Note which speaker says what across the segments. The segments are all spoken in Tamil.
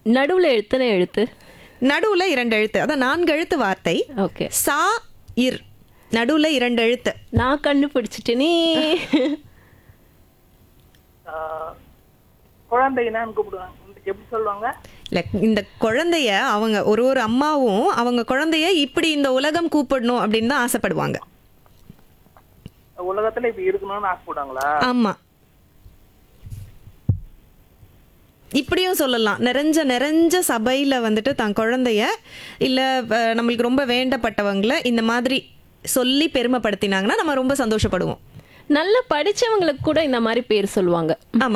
Speaker 1: நடுவுல எத்தனை எழுத்து
Speaker 2: நடுவுல இரண்டு எழுத்து அதான் நான்கு எழுத்து வார்த்தை
Speaker 1: ஓகே
Speaker 2: சா இர் நடுவுல இரண்டு எழுத்து
Speaker 1: நான் கண்டுபிடிச்சிட்டேனே
Speaker 3: ஆஹ், குழந்தைனான்னு கூப்பிடுவாங்க இந்த- எப்படி சொல்லுவாங்க
Speaker 2: இல்ல இந்த குழந்தைய அவங்க ஒரு ஒரு அம்மாவும் அவங்க குழந்தைய இப்படி இந்த உலகம் கூப்பிடணும் அப்படின்னு தான் ஆசைப்படுவாங்க
Speaker 3: உலகத்துல இப்படி இருக்கணும்னு ஆசைப்படுவாங்களா
Speaker 2: ஆமா இப்படியும் சொல்லலாம் நிறைஞ்ச நிறைஞ்ச சபையில வந்துட்டு தான் குழந்தைய இல்ல அஹ், நம்மளுக்கு ரொம்ப வேண்டப்பட்டவங்கள இந்த மாதிரி சொல்லி பெருமைப்படுத்தினாங்கன்னா நம்ம ரொம்ப சந்தோஷப்படுவோம்
Speaker 1: நல்ல படிச்சவங்களுக்கு கூட இந்த மாதிரி பேர் சொல்லுவாங்க
Speaker 2: ஆமா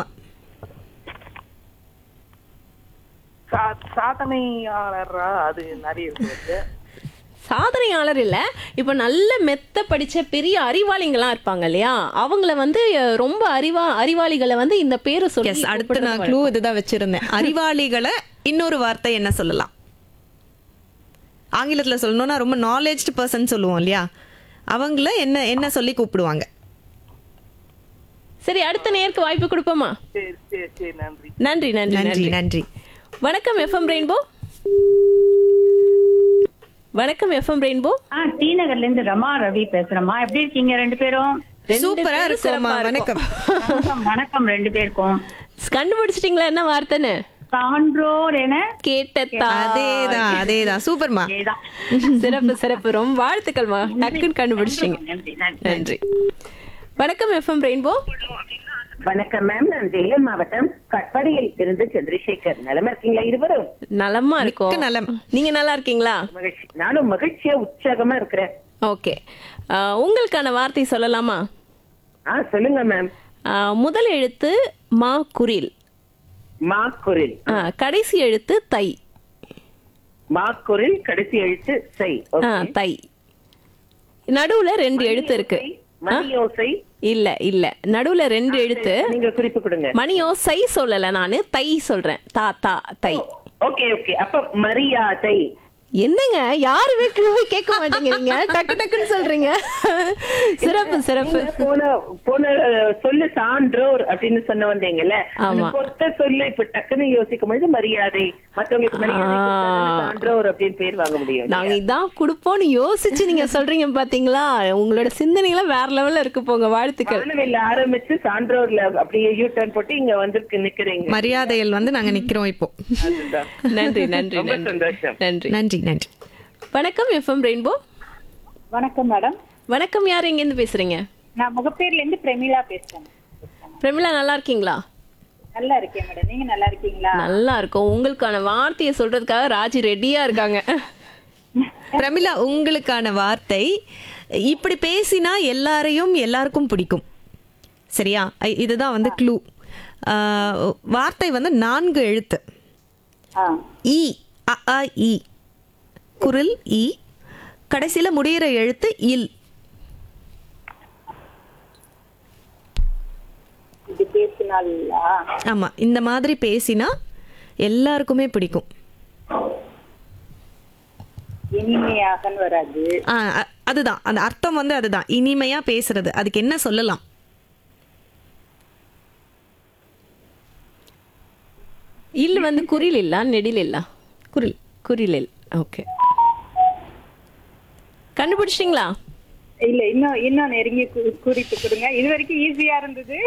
Speaker 3: சா- சாதனையாளரா அது நிறைய இருக்கு
Speaker 1: சாதனையாளர் இல்ல இப்ப நல்ல மெத்த படிச்ச பெரிய அறிவாளிங்களாம் இருப்பாங்க இல்லையா அவங்கள வந்து அஹ், ரொம்ப அறிவா அறிவாளிகளை வந்து இந்த பேரை சொல்லி
Speaker 2: எஸ் அடுத்து
Speaker 1: கூப்பிடுறது
Speaker 2: நான் க்ளூ இதுதான் வச்சிருந்தேன் அறிவாளிகளை இன்னொரு வார்த்தை என்ன சொல்லலாம் ஆங்கிலத்துல சொல்லணும்னா ரொம்ப நாலேஜ்டு பர்சன் சொல்லுவோம் இல்லையா அவங்கள என்ன என்ன சொல்லி கூப்பிடுவாங்க
Speaker 1: சரி அடுத்த நேருக்கு வாய்ப்பு கொடுப்போமா
Speaker 3: சரி சரி சரி நன்றி
Speaker 1: நன்றி நன்றி
Speaker 2: நன்றி
Speaker 1: நன்றி
Speaker 2: நன்றி
Speaker 1: வணக்கம் எஃப்எம் ரெயின்போ வணக்கம் எஃப்எம் ரெயின்போ
Speaker 4: ஆ டி நகர்ல இருந்து ரமா ரவி பேசுறேம்மா எப்படி இருக்கீங்க ரெண்டு பேரும்
Speaker 1: ரெண்டு
Speaker 2: சூப்பரா
Speaker 1: பேரும்
Speaker 2: இருக்கும்மா
Speaker 1: சிறப்பா
Speaker 2: வணக்கம்
Speaker 4: வணக்கம் வணக்கம் ரெண்டு பேருக்கும்
Speaker 1: கண்டுபிடிச்சிட்டீங்களா என்ன வார்த்தைன்னு
Speaker 4: சான்றோர் என
Speaker 1: கேட்டதா
Speaker 2: அதேதான் அதேதான் சூப்பர்மா
Speaker 4: இதேதான்.
Speaker 1: சிறப்பு சிறப்பு ரொம்ப வாழ்த்துக்கள்மா டக்குன்னு கண்டுபிடிச்சிட்டீங்க
Speaker 4: நன்றி நன்றி
Speaker 1: நன்றி வணக்கம் எஃப்எம் ரெயின்போ
Speaker 5: வணக்கம் மேம் நான் சேலம் மாவட்டம் கட்பாடியில் இருந்து சந்திரசேகர் நலமா இருக்கீங்களா இருவரும்
Speaker 1: நலமா இருக்கும்
Speaker 2: மிக்க நலம்.
Speaker 1: நீங்க நல்லா இருக்கீங்களா
Speaker 5: மகிழ்ச்சி நானும் மகிழ்ச்சியா உற்சாகமா இருக்கிறேன்
Speaker 1: ஓகே உங்களுக்கான வார்த்தை சொல்லலாமா
Speaker 5: ஆ சொல்லுங்க மேம்
Speaker 1: ஆஹ், முதல் எழுத்து மா குரில்
Speaker 5: மாக்குரில்
Speaker 1: ஆஹ், கடைசி எழுத்து தை
Speaker 5: மாக்குரில் கடைசி எழுத்து சை ஓகே.
Speaker 1: ஆஹ், தை நடுவுல ரெண்டு எழுத்து இருக்கு
Speaker 5: மணியோசை
Speaker 1: இல்ல இல்ல நடுவுல ரெண்டு எழுத்து
Speaker 5: நீங்க குறிப்பு கொடுங்க
Speaker 1: மணியோ சை சொல்லல நானு தை சொல்றேன் தா தா தை
Speaker 5: ஓகே ஓகே அப்ப மரியாதை
Speaker 1: என்னங்க யாருமே கேள்வி கேட்க மாட்டேங்கிறீங்க டக்கு டக்குன்னு சொல்றீங்க சிறப்பு சிறப்பு
Speaker 5: நீங்க போன போன அஹ், சொல்லு சான்றோர் அப்படின்னு சொன்ன வந்தீங்கல்ல அந்த
Speaker 1: ஆமா.
Speaker 5: பொறுத்த சொல்லு இப்ப டக்குன்னு யோசிக்கும் பொழுது மரியாதை மத்தவங்களுக்கு மரியாதை
Speaker 1: ஆ.
Speaker 5: கொடுத்தாதானே சான்றோர் அப்படின்னு பேர் வாங்க முடியும்
Speaker 1: நாங்க இதான் கொடுப்போம்னு யோசிச்சு நீங்க சொல்றீங்க பாத்தீங்களா உங்களோட சிந்தனைலாம் வேற லெவல்ல இருக்கு போங்க வாழ்த்துக்கள்
Speaker 5: வானவில்ல ஆரம்பிச்சு சான்றோர்ல அப்படியே யூ டர்ன் போட்டு இங்க வந்து நிக்கிறீங்க
Speaker 2: மரியாதையில் வந்து நாங்க நிக்கிறோம் இப்போ
Speaker 5: அதுதான்.
Speaker 1: நன்றி நன்றி
Speaker 5: ரொம்ப
Speaker 1: நன்றி
Speaker 5: சந்தோஷம்
Speaker 1: நன்றி
Speaker 2: நன்றி நன்றி
Speaker 1: வணக்கம் எஃப்எம் ரெயின்போ
Speaker 4: வணக்கம் மேடம்
Speaker 1: வணக்கம் யார் எங்க இருந்து பேசுறீங்க
Speaker 4: நான் முகப்பேர்ல இருந்து பிரமிளா பேசுறேன்
Speaker 1: பிரமிளா நல்லா இருக்கீங்களா
Speaker 4: நல்லா இருக்கேன் மேடம் நீங்க நல்லா இருக்கீங்களா
Speaker 1: நல்லா இருக்கும் உங்களுக்கான வார்த்தையை சொல்றதுக்காக ராஜி ரெடியா இருக்காங்க
Speaker 2: பிரமிளா உங்களுக்கான வார்த்தை இப்படி பேசினா எல்லாரையும் எல்லாருக்கும் பிடிக்கும் சரியா ஐ- இதுதான் வந்து க்ளூ வார்த்தை வந்து நான்கு எழுத்து
Speaker 4: ஆ
Speaker 2: இ அ ஆ, இ குரில் இ கடைசியில முடியிற எழுத்து இல்
Speaker 4: இது பேசினாலா
Speaker 2: ஆமா இந்த மாதிரி பேசினா எல்லாருக்குமே பிடிக்கும்
Speaker 4: இனிமையாகன்னு வராது
Speaker 2: ஆ, அ- அதுதான் அந்த அர்த்தம் வந்து அதுதான் இனிமையா பேசுறது அதுக்கு என்ன சொல்லலாம்
Speaker 1: இல்ல வந்து குறில் இல்ல நெடில் இல்ல
Speaker 2: குரில்
Speaker 1: குறில் இல் ஓகே கண்டுபிடிச்சிட்டீங்களா
Speaker 4: இல்ல இன்னும் இன்னும் நெருங்கி கு- குறிப்பு கொடுங்க இது வரைக்கும் ஈஸியா இருந்தது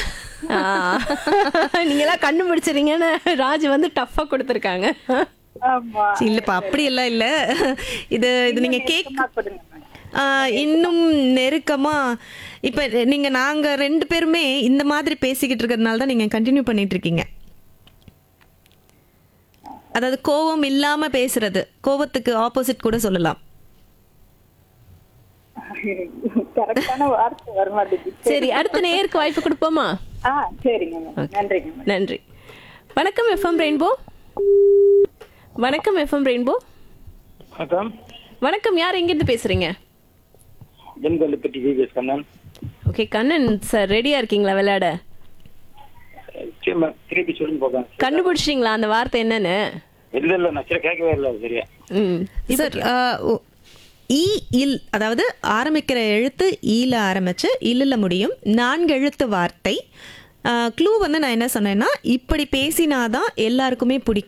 Speaker 1: நீங்க எல்லாம் கண்டுபிடிச்சிருங்கன்னு ராஜ் வந்து டஃபா கொடுத்துருக்காங்க
Speaker 4: ஆமா
Speaker 2: இல்லப்பா அப்படி எல்லாம் இல்ல இது இது நீங்க கேக்
Speaker 4: சும்மா கொடுங்க மேடம்.
Speaker 2: ஆ, இன்னும் நெருக்கமா இப்ப நீங்க நாங்க ரெண்டு பேருமே இந்த மாதிரி பேசிக்கிட்டு இருக்கிறதுனால தான் நீங்க கண்டினியூ பண்ணிட்டு இருக்கீங்க அதாவது கோவம் இல்லாம பேசுறது கோவத்துக்கு ஆப்போசிட் கூட சொல்லலாம்
Speaker 4: கரெக்டான வார்த்தை வர மாட்டேங்குது
Speaker 1: சரி அடுத்த நேருக்கு வாய்ப்பு கொடுப்போமா
Speaker 4: ஆ சரிங்க மேடம் நன்றிங்க மேடம்
Speaker 1: நன்றி வணக்கம் எஃப்எம் ரெயின்போ வணக்கம் எஃப்எம் ரெயின்போ
Speaker 6: வணக்கம்
Speaker 1: வணக்கம் யார் எங்கிருந்து பேசுறீங்க
Speaker 6: Jenkalluppatti GPS Kannan
Speaker 1: okay Kannan sir ரெடியா இருக்கீங்களா விளையாட
Speaker 6: திரும்ப திருப்பி சொல்லுங்க போக
Speaker 1: கண்டுபிடிச்சிட்டீங்களா அந்த வார்த்தை என்னன்னு
Speaker 6: இல்ல இல்ல நான் சரி கேட்கவே இல்லை சரியா
Speaker 1: ம்
Speaker 2: சார் ஆ, ஓ, ஈ இல் அதாவது ஆரம்பிக்கிற எழுத்து ஈல ஆரம்பிச்சு இல்லல முடியும் நான்கு எழுத்து வார்த்தை க்ளூ வந்து நான் என்ன சொன்னேன்னா இப்படி பேசினாதான் எல்லாருக்குமே பிடிக்கும்